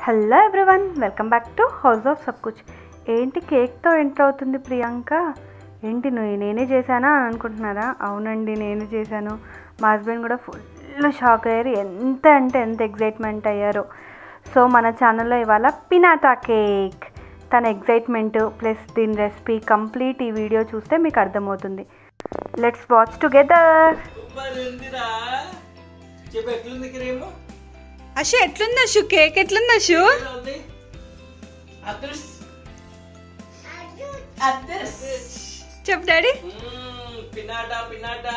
Hello everyone welcome back to house of Sabkuch ఏంటి కేక్తో enter అవుతుంది ప్రియాంక ఏంటి నువ్వు నేనే చేశానా అని అనుకుంటున్నారా అవునండి నేను చేశాను మా హస్బెండ్ కూడా ఫుల్ షాక్ అయ్యారు ఎంత అంటే ఎంత ఎగ్జైట్మెంట్ అయ్యారో సో మన ఛానల్లో ఇవాళ పినాటా కేక్ తన ఎగ్జైట్మెంట్ ప్లస్ దీని రెసిపీ కంప్లీట్ ఈ వీడియో చూస్తే మీకు అర్థమవుతుంది లెట్స్ వాచ్ టుగెదర్ సూపర్ ఉందిరా చెప్పు ఎట్లుంది క్రీమ్ అశు ఎట్లుంది అశు కేక్ ఎట్లుంది అశు ఎలా ఉంది అదృష్ అదృష్ చెప్పు డాడీ మ్మ్, pinata pinata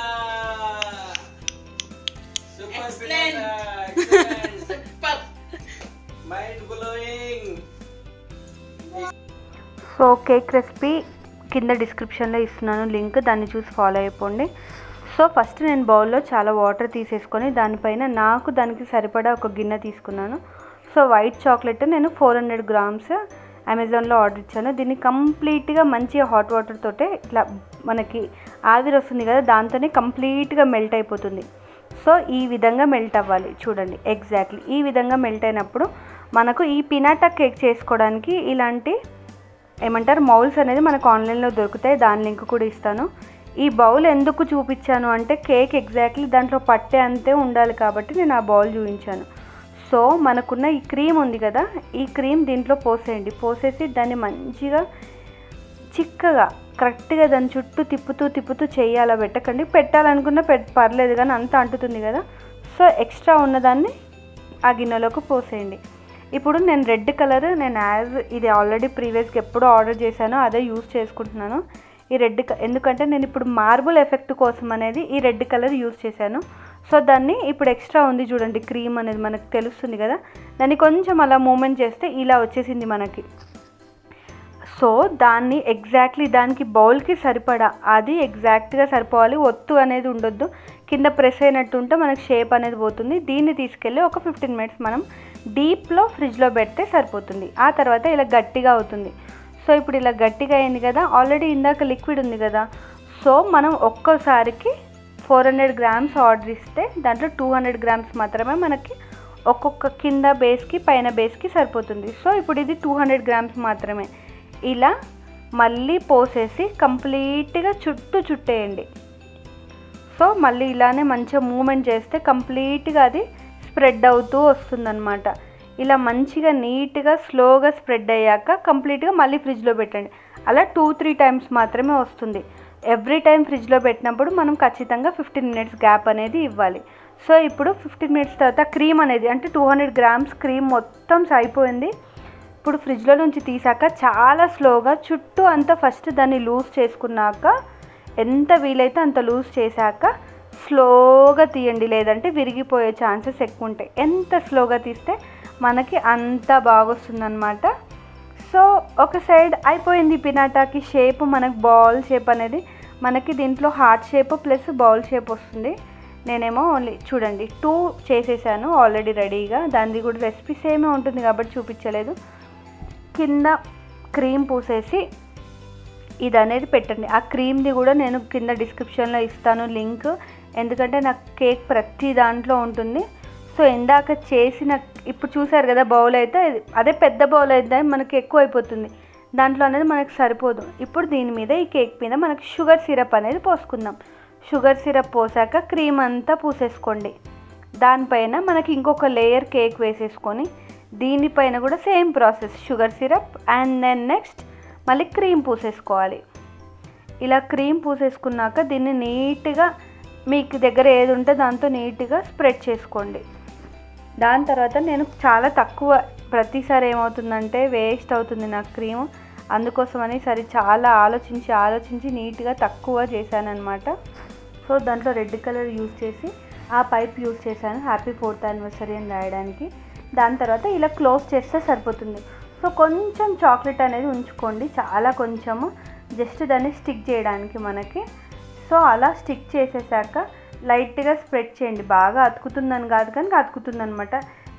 super Excellent. Pinata super mind blowing so cake recipe కింద డిస్క్రిప్షన్లో ఇస్తున్నాను లింక్ దాన్ని చూసి ఫాలో అయిపోండి సో ఫస్ట్ నేను బౌల్లో చాలా వాటర్ తీసేసుకొని దానిపైన నాకు దానికి సరిపడా ఒక గిన్నె తీసుకున్నాను సో వైట్ చాక్లెట్ నేను ఫోర్ హండ్రెడ్ గ్రామ్స్ అమెజాన్లో ఆర్డర్ ఇచ్చాను దీన్ని కంప్లీట్గా మంచిగా హాట్ వాటర్ తోటే ఇట్లా మనకి ఆవిరి వస్తుంది కదా దాంతోనే కంప్లీట్గా మెల్ట్ అయిపోతుంది సో ఈ విధంగా మెల్ట్ అవ్వాలి చూడండి ఎగ్జాక్ట్లీ ఈ విధంగా మెల్ట్ అయినప్పుడు మనకు ఈ పినాటా కేక్ చేసుకోవడానికి ఇలాంటి ఏమంటారు మౌల్స్ అనేది మనకు ఆన్లైన్లో దొరుకుతాయి దాని లింక్ కూడా ఇస్తాను ఈ బౌల్ ఎందుకు చూపించాను అంటే కేక్ ఎగ్జాక్ట్లీ దాంట్లో పట్టే అంతే ఉండాలి కాబట్టి నేను ఆ బౌల్ చూపించాను సో మనకున్న ఈ క్రీమ్ ఉంది కదా ఈ క్రీమ్ దీంట్లో పోసేయండి పోసేసి దాన్ని మంచిగా చిక్కగా కరెక్ట్గా దాని చుట్టూ తిప్పుతూ తిప్పుతూ చేయాల పెట్టకండి పెట్టాలనుకున్న పెట్ పర్లేదు కానీ అంత అంటుతుంది కదా సో ఎక్స్ట్రా ఉన్నదాన్ని ఆ గిన్నెలోకి పోసేయండి ఇప్పుడు నేను రెడ్ కలర్ నేను యాజ్ ఇది ఆల్రెడీ ప్రీవియస్గా ఎప్పుడో ఆర్డర్ చేశానో అదే యూస్ చేసుకుంటున్నాను ఈ రెడ్ ఎందుకంటే నేను ఇప్పుడు మార్బుల్ ఎఫెక్ట్ కోసం అనేది ఈ రెడ్ కలర్ యూస్ చేశాను సో దాన్ని ఇప్పుడు ఎక్స్ట్రా ఉంది చూడండి క్రీమ్ అనేది మనకు తెలుస్తుంది కదా దాన్ని కొంచెం అలా మూమెంట్ చేస్తే ఇలా వచ్చేసింది మనకి సో దాన్ని ఎగ్జాక్ట్లీ దానికి బౌల్కి సరిపడా అది ఎగ్జాక్ట్గా సరిపోవాలి ఒత్తు అనేది ఉండొద్దు కింద ప్రెస్ అయినట్టు ఉంటే మనకి షేప్ అనేది పోతుంది దీన్ని తీసుకెళ్ళి ఒక ఫిఫ్టీన్ మినిట్స్ మనం డీప్లో ఫ్రిడ్జ్లో పెడితే సరిపోతుంది ఆ తర్వాత ఇలా గట్టిగా అవుతుంది సో ఇప్పుడు ఇలా గట్టిగా అయింది కదా ఆల్రెడీ ఇందాక లిక్విడ్ ఉంది కదా సో మనం ఒక్కోసారికి ఫోర్ హండ్రెడ్ గ్రామ్స్ ఆర్డర్ ఇస్తే దాంట్లో టూ హండ్రెడ్ గ్రామ్స్ మాత్రమే మనకి ఒక్కొక్క కింద బేస్కి పైన బేస్కి సరిపోతుంది సో ఇప్పుడు ఇది టూ హండ్రెడ్ గ్రామ్స్ మాత్రమే ఇలా మళ్ళీ పోసేసి కంప్లీట్గా చుట్టూ చుట్టేయండి సో మళ్ళీ ఇలానే మంచిగా మూమెంట్ చేస్తే కంప్లీట్గా అది స్ప్రెడ్ అవుతూ వస్తుందన్నమాట ఇలా మంచిగా నీట్గా స్లోగా స్ప్రెడ్ అయ్యాక కంప్లీట్గా మళ్ళీ ఫ్రిడ్జ్లో పెట్టండి అలా టూ త్రీ టైమ్స్ మాత్రమే వస్తుంది ఎవ్రీ టైం ఫ్రిడ్జ్లో పెట్టినప్పుడు మనం ఖచ్చితంగా ఫిఫ్టీన్ మినిట్స్ గ్యాప్ అనేది ఇవ్వాలి సో ఇప్పుడు ఫిఫ్టీన్ మినిట్స్ తర్వాత క్రీమ్ అనేది అంటే టూ హండ్రెడ్ గ్రామ్స్ క్రీమ్ మొత్తం అయిపోయింది ఇప్పుడు ఫ్రిడ్జ్లో నుంచి తీసాక చాలా స్లోగా చుట్టూ అంతా ఫస్ట్ దాన్ని లూజ్ చేసుకున్నాక ఎంత వీలైతే అంత లూజ్ చేశాక స్లోగా తీయండి లేదంటే విరిగిపోయే ఛాన్సెస్ ఎక్కువ ఉంటాయి ఎంత స్లోగా తీస్తే మనకి అంత బాగొస్తుందన్నమాట సో ఒక సైడ్ అయిపోయింది పినాటాకి షేప్ మనకు బాల్ షేప్ అనేది మనకి దీంట్లో heart shape plus bowl shape వస్తుంది నేనేమో ఓన్లీ చూడండి టూ చేసేసాను ఆల్రెడీ రెడీగా దానిది కూడా రెసిపీ సేమే ఉంటుంది కాబట్టి చూపించలేదు కింద క్రీమ్ పూసేసి ఇది అనేది పెట్టండి ఆ క్రీమ్ది కూడా నేను కింద డిస్క్రిప్షన్లో ఇస్తాను లింక్ ఎందుకంటే నాకు కేక్ ప్రతి దాంట్లో ఉంటుంది సో ఇందాక చేసిన ఇప్పుడు చూసారు కదా బౌల్ అయితే ఇది- అదే పెద్ద బౌల్ అయితే మనకి ఎక్కువ అయిపోతుంది దాంట్లో అనేది మనకి సరిపోదు ఇప్పుడు దీని మీద ఈ కేక్ మీద మనకి షుగర్ సిరప్ అనేది పోసుకుందాం షుగర్ సిరప్ పోసాక క్రీమ్ అంతా పూసేసుకోండి దానిపైన మనకి ఇంకొక లేయర్ కేక్ వేసేసుకొని దీనిపైన కూడా same process sugar syrup and then next మళ్ళీ క్రీమ్ పూసేసుకోవాలి ఇలా క్రీమ్ పూసేసుకున్నాక దీన్ని నీట్గా మీకు దగ్గర ఏది ఉంటే దాంతో నీట్గా స్ప్రెడ్ చేసుకోండి దాని తర్వాత నేను చాలా తక్కువ ప్రతిసారి ఏమవుతుందంటే వేస్ట్ అవుతుంది నాకు క్రీమ్ అందుకోసమని సరే చాలా ఆలోచించి ఆలోచించి నీట్గా తక్కువ చేశానన్నమాట సో దాంట్లో రెడ్ కలర్ యూస్ చేసి ఆ పైప్ యూస్ చేశాను హ్యాపీ ఫోర్త్ యానివర్సరీ అని రాయడానికి దాని తర్వాత ఇలా క్లోజ్ చేస్తే సరిపోతుంది సో కొంచెం చాక్లెట్ అనేది ఉంచుకోండి చాలా కొంచెము జస్ట్ దాన్ని స్టిక్ చేయడానికి మనకి సో అలా స్టిక్ చేసేసాక లైట్గా స్ప్రెడ్ చేయండి బాగా అతుకుతుందని కాదు కానీ అతుకుతుందనమాట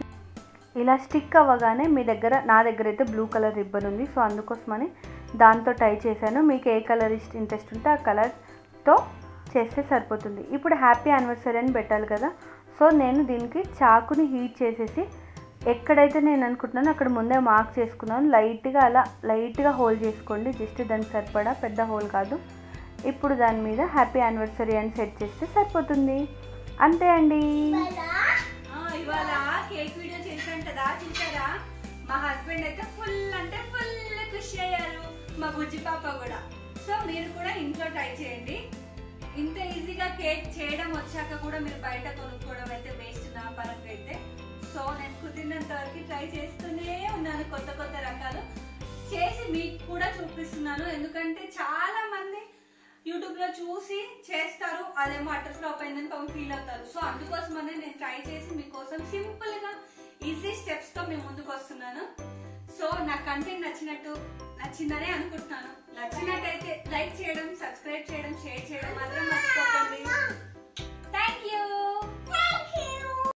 ఇలా స్టిక్ అవ్వగానే మీ దగ్గర నా దగ్గర అయితే బ్లూ కలర్ రిబ్బన్ ఉంది సో అందుకోసమని దాంతో టై చేశాను మీకు ఏ కలర్ ఇష్ట ఇంట్రెస్ట్ ఉంటే ఆ కలర్తో చేస్తే సరిపోతుంది ఇప్పుడు హ్యాపీ యానివర్సరీ అని పెట్టాలి కదా సో నేను దీనికి చాకుని హీట్ చేసేసి ఎక్కడైతే నేను అనుకుంటున్నానో అక్కడ ముందే మార్క్ చేసుకున్నాను లైట్గా అలా లైట్గా హోల్ చేసుకోండి జస్ట్ దానికి సరిపడా పెద్ద హోల్ కాదు ఇప్పుడు దాని మీద హ్యాపీ యానివర్సరీ అని సెట్ చేస్తే సరిపోతుంది అంతే అండి ఇవాళ కేక్ వీడియో చేశాను కదా చూసారా మా హస్బెండ్ అయితే ఫుల్ అంటే ఫుల్ ఖుషి అయ్యారు మా బుజ్జి పాప కూడా సో మీరు కూడా ఇంట్లో ట్రై చేయండి ఇంత ఈజీగా కేక్ చేయడం వచ్చాక కూడా మీరు బయట కొనుక్కోవడం అయితే వేస్ట్ నా పరంగా అయితే సో నేను కుదిరినంత వరకు ట్రై చేస్తూనే ఉన్నాను కొత్త కొత్త రకాలు చేసి మీకు కూడా చూపిస్తున్నాను ఎందుకంటే చాలా మంది యూట్యూబ్ లో చూసి చేస్తారు అదేమో అటర్ ఫ్లాప్ అయిందని పాపం ఫీల్ అవుతారు సో అందుకోసమనే నేను ట్రై చేసి మీకోసం సింపుల్ గా ఈజీ స్టెప్స్ తో మేము ముందుకు వస్తున్నాను సో నా కంటెంట్ నచ్చినట్టు నచ్చిందనే అనుకుంటున్నాను నచ్చినట్టయితే లైక్ చేయడం సబ్స్క్రైబ్ చేయడం షేర్ చేయడం మాత్రం మర్చిపోకండి థ్యాంక్ యూ